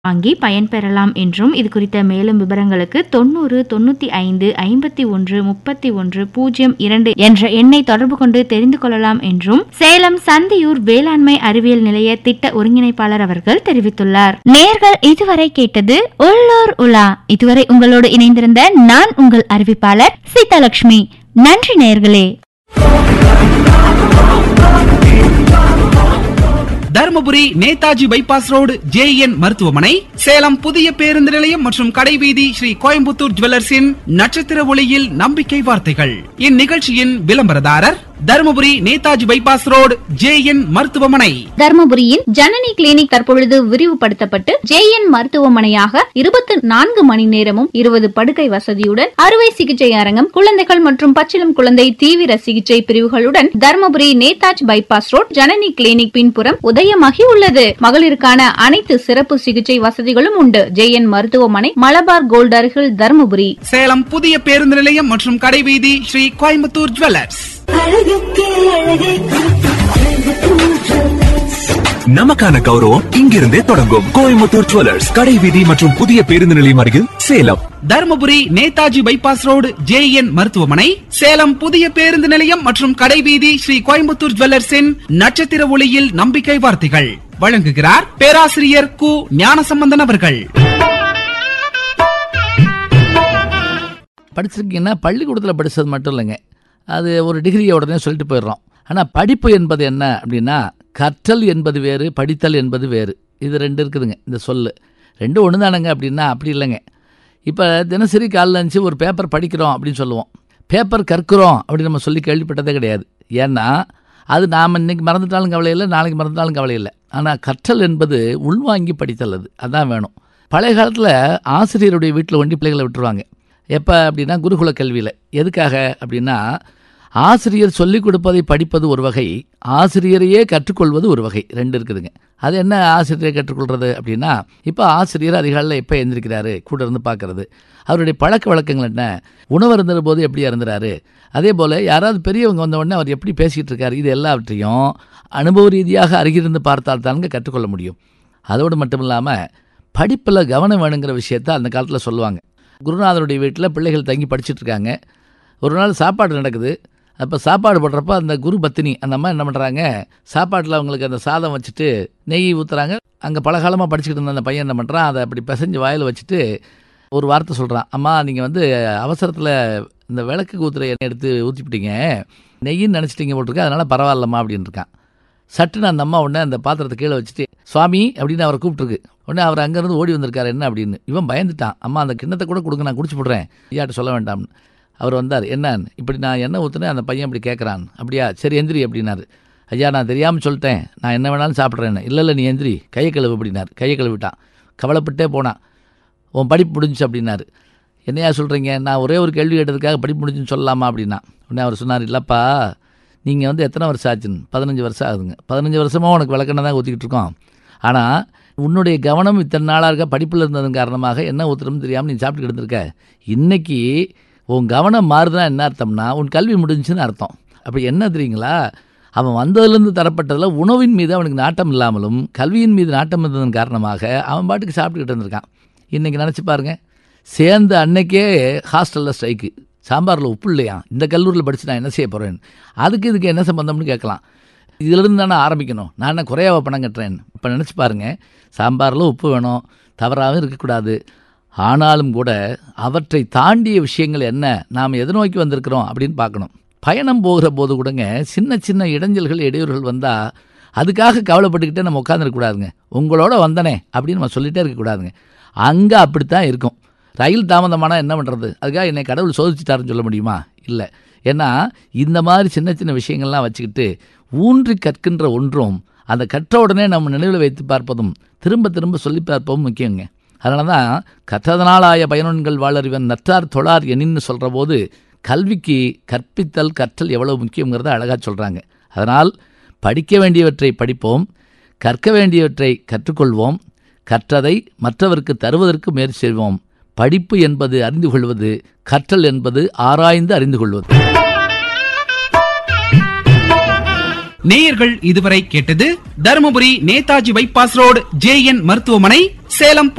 வாங்கி பயன்பெறலாம் என்றும் இது குறித்த மேலும் விவரங்களுக்கு தொண்ணூறு தொண்ணூத்தி ஐந்து ஐம்பத்தி ஒன்று முப்பத்தி ஒன்று பூஜ்ஜியம் இரண்டு என்ற எண்ணை தொடர்பு கொண்டு தெரிந்து கொள்ளலாம் என்றும் சேலம் சந்தியூர் வேளாண்மை அறிவியல் நிலைய திட்ட ஒருங்கிணைப்பாளர் அவர்கள் தெரிவித்துள்ளார் நேர்கள் இதுவரை கேட்டது உள்ளூர் உலா இதுவரை உங்களோடு இணைந்திருந்த நான் உங்கள் அறிவிப்பாளர் சீதாலட்சுமி நன்றி நேர்களே Dharmapuri Netaji bypass road JN மருத்துவமனை சேலம் புதிய பேருந்து நிலையம் மற்றும் கடைவீதி ஸ்ரீ கோயம்புத்தூர் ஜுவல்லர்ஸின் நட்சத்திர ஒளியில் நம்பிக்கை வார்த்தைகள் இந்நிகழ்ச்சியின் விளம்பரதாரர் Dharmapuri Netaji bypass road JN மருத்துவமனை தர்மபுரியில் ஜனனி கிளினிக் தற்பொழுது விரிவுபடுத்தப்பட்டு ஜேஎன் மருத்துவமனையாக இருபத்தி நான்கு மணி நேரமும் இருபது படுக்கை வசதியுடன் அறுவை சிகிச்சை அரங்கம் குழந்தைகள் மற்றும் பச்சிளம் குழந்தை தீவிர சிகிச்சை பிரிவுகளுடன் Dharmapuri Netaji bypass road Janani clinic பின்புறம் உதயமாகி உள்ளது மகளிருக்கான அனைத்து சிறப்பு சிகிச்சை வசதிகளும் உண்டு ஜேஎன் மருத்துவமனை மலபார் கோல்ட் அருகில் தர்மபுரி சேலம் புதிய பேருந்து நிலையம் மற்றும் கடைவீதி ஸ்ரீ கோயம்புத்தூர் ஜுவல்லர்ஸ் அழகுக்கே அழகை நமக்கான கௌரவம் இங்கிருந்தே தொடங்கும் கோயம்புத்தூர் ஜுவல்லர்ஸ் கடை வீதி மற்றும் புதிய பேருந்து நிலையம் அருகில் Salem Dharmapuri Netaji bypass road JN மருத்துவமனை சேலம் புதிய பேருந்து நிலையம் மற்றும் கடைவீதி ஸ்ரீ கோயம்புத்தூர் ஜுவல்லர்ஸின் நட்சத்திர ஒளியில் நம்பிக்கை வார்த்தைகள் வழங்குகிறார் பேராசிரியர் கு ஞானசம்பந்தன் அவர்கள் படிச்சிருக்கீங்கன்னா பள்ளிக்கூடத்தில் படித்தது மட்டும் இல்லைங்க அது ஒரு டிகிரியை உடனே சொல்லிட்டு போயிடுறோம் ஆனால் படிப்பு என்பது என்ன அப்படின்னா கற்றல் என்பது வேறு படித்தல் என்பது வேறு இது ரெண்டு இருக்குதுங்க இந்த சொல்லு ரெண்டும் ஒன்று தானங்க அப்படின்னா அப்படி இல்லைங்க இப்போ தினசரி காலைல இருந்துச்சு ஒரு பேப்பர் படிக்கிறோம் அப்படின்னு சொல்லுவோம் பேப்பர் கற்கிறோம் அப்படின்னு நம்ம சொல்லி கேள்விப்பட்டதே கிடையாது ஏன்னா அது நாம் இன்னைக்கு மறந்துட்டாலும் கவலை இல்லை நாளைக்கு மறந்துட்டாலும் கவலை இல்லை ஆனால் கற்றல் என்பது உள்வாங்கி படித்தல் அது அதான் வேணும் பழைய காலத்தில் ஆசிரியருடைய வீட்டில் ஒண்டி பிள்ளைகளை விட்டுருவாங்க எப்போ அப்படின்னா குருகுல கல்வியில் எதுக்காக அப்படின்னா ஆசிரியர் சொல்லிக் கொடுப்பதை படிப்பது ஒரு வகை ஆசிரியரையே கற்றுக்கொள்வது ஒரு வகை ரெண்டு இருக்குதுங்க அது என்ன ஆசிரியரை கற்றுக்கொள்வது அப்படின்னா இப்போ ஆசிரியர் அதிகாலையில் எப்போ எழுந்திருக்கிறாரு கூட இருந்து பார்க்கறது அவருடைய பழக்க வழக்கங்கள் என்ன உணவு இருந்துற போது எப்படி இருந்துறாரு அதே போல் யாராவது பெரியவங்க வந்த உடனே அவர் எப்படி பேசிகிட்டு இருக்காரு இது எல்லாவற்றையும் அனுபவ ரீதியாக அருகிருந்து பார்த்தால் தானுங்க கற்றுக்கொள்ள முடியும் அதோடு மட்டும் இல்லாமல் படிப்பில் கவனம் வேணுங்கிற விஷயத்த அந்த காலத்தில் சொல்லுவாங்க குருநாதருடைய வீட்டில் பிள்ளைகள் தங்கி படிச்சுட்டு இருக்காங்க ஒரு நாள் சாப்பாடு நடக்குது அப்போ சாப்பாடு போடுறப்ப அந்த குரு பத்தினி அந்த அம்மா என்ன பண்ணுறாங்க சாப்பாட்டில் அவங்களுக்கு அந்த சாதம் வச்சுட்டு நெய் ஊற்றுறாங்க அங்கே பலகாலமாக படிச்சுக்கிட்டு இருந்த அந்த பையன் என்ன பண்ணுறான் அதை அப்படி பிசைஞ்சு வாயில் வச்சுட்டு ஒரு வார்த்தை சொல்கிறான் அம்மா நீங்கள் வந்து அவசரத்தில் இந்த விளக்கு ஊற்றுற எண்ணெய் எடுத்து ஊற்றிப்பிட்டீங்க நெய்யின்னு நினச்சிட்டிங்க போட்டிருக்க அதனால் பரவாயில்லம்மா அப்படின்னு இருக்கான் சட்டுன்னு அந்த அம்மா உடனே அந்த பாத்திரத்தை கீழே வச்சுட்டு சுவாமி அப்படின்னு அவரை கூப்பிட்டுருக்கு உடனே அவர் அங்கேருந்து ஓடி வந்திருக்காரு என்ன அப்படின்னு இவன் பயந்துட்டான் அம்மா அந்த கிண்ணத்தை கூட கொடுங்க நான் குடிச்சு போடுறேன் ஐயாட்ட சொல்ல வேண்டாம்னு அவர் வந்தார் என்னன்னு இப்படி நான் என்ன ஊற்றுனேன் அந்த பையன் இப்படி கேட்குறான் அப்படியா சரி எந்திரி அப்படின்னாரு ஐயா நான் தெரியாமல் சொல்லிட்டேன் நான் என்ன வேணாலும் சாப்பிட்றேன்னு இல்லை இல்லை நீ எந்திரி கையை கழுவு அப்படின்னாரு கையை கழுவிட்டான் கவலைப்பட்டே போனான் உன் படிப்பு முடிஞ்சுச்சு அப்படின்னாரு என்னையா சொல்கிறீங்க நான் ஒரே ஒரு கேள்வி கேட்டதுக்காக படிப்பு முடிஞ்சுன்னு சொல்லலாமா அப்படின்னா உடனே அவர் சொன்னார் இல்லைப்பா நீங்கள் வந்து எத்தனை வருஷம் ஆச்சுன்னு பதினஞ்சு வருஷம் ஆகுதுங்க பதினஞ்சு வருஷமாக உனக்கு விளக்கெண்ணை தான் ஊற்றிக்கிட்டு இருக்கோம் ஆனால் உன்னுடைய கவனம் இத்தனை நாளாக இருக்க படிப்பில் இருந்ததன் காரணமாக என்ன ஊற்றுறோம்னு தெரியாமல் நீ சாப்பிட்டு கிடந்திருக்க இன்னைக்கு உன் கவனம் மாறுதுன்னா என்ன அர்த்தம்னா உன் கல்வி முடிஞ்சுன்னு அர்த்தம் அப்படி என்ன தெரியுங்களா அவன் வந்ததுலேருந்து தரப்பட்டதில் உணவின் மீது அவனுக்கு நாட்டம் இல்லாமலும் கல்வியின் மீது நாட்டம் இருந்ததன் காரணமாக அவன் பாட்டுக்கு சாப்பிட்டுக்கிட்டு இருந்திருக்கான் இன்றைக்கி நினச்சி பாருங்க சேர்ந்த அன்னைக்கே ஹாஸ்டலில் ஸ்ட்ரைக்கு சாம்பாரில் உப்பு இல்லையா இந்த கல்லூரியில் படித்து நான் என்ன செய்ய போகிறேன் அதுக்கு இதுக்கு என்ன சம்பந்தம்னு கேட்கலாம் இதிலிருந்து தானே ஆரம்பிக்கணும் நான் என்ன குறையாவ பணம் கட்டுறேன் இப்போ நினச்சி பாருங்கள் சாம்பாரில் உப்பு வேணும் தவறாகவும் இருக்கக்கூடாது ஆனாலும் கூட அவற்றை தாண்டிய விஷயங்கள் என்ன நாம் எதை நோக்கி வந்திருக்கிறோம் அப்படின்னு பார்க்கணும் பயணம் போகிற போது கூடங்க சின்ன சின்ன இடைஞ்சல்கள் இடையூறுகள் வந்தால் அதுக்காக கவலைப்பட்டுக்கிட்டே நம்ம உட்காந்துருக்கக்கூடாதுங்க உங்களோட வந்தனே அப்படின்னு நம்ம சொல்லிகிட்டே இருக்கக்கூடாதுங்க அங்கே அப்படித்தான் இருக்கும் ரயில் தாமதமானால் என்ன பண்ணுறது அதுக்காக என்னை கடவுள் சோதிச்சிட்டாருன்னு சொல்ல முடியுமா இல்லை ஏன்னா இந்த மாதிரி சின்ன சின்ன விஷயங்கள்லாம் வச்சுக்கிட்டு ஊன்றி கற்கின்ற ஒன்றும் அந்த கற்ற உடனே நம்ம நினைவில் வைத்து பார்ப்பதும் திரும்ப திரும்ப சொல்லி பார்ப்பதும் முக்கியங்க அதனால தான் கற்றதனாலாய பயனன்கள் வாழறிவன் நற்றார் தொழார் எனின்னு சொல்கிற போது கல்விக்கு கற்பித்தல் கற்றல் எவ்வளவு முக்கியங்கிறத அழகாக சொல்கிறாங்க அதனால் படிக்க வேண்டியவற்றை படிப்போம் கற்க வேண்டியவற்றை கற்றுக்கொள்வோம் கற்றதை மற்றவருக்கு தருவதற்கு முயற்சி செய்வோம் படிப்பு என்பது அறிந்து கொள்வது கற்றல் என்பது ஆராய்ந்து அறிந்து கொள்வது நேயர்கள் இதுவரை கேட்டது Dharmapuri Netaji bypass road JN மருத்துவமனை சேலம்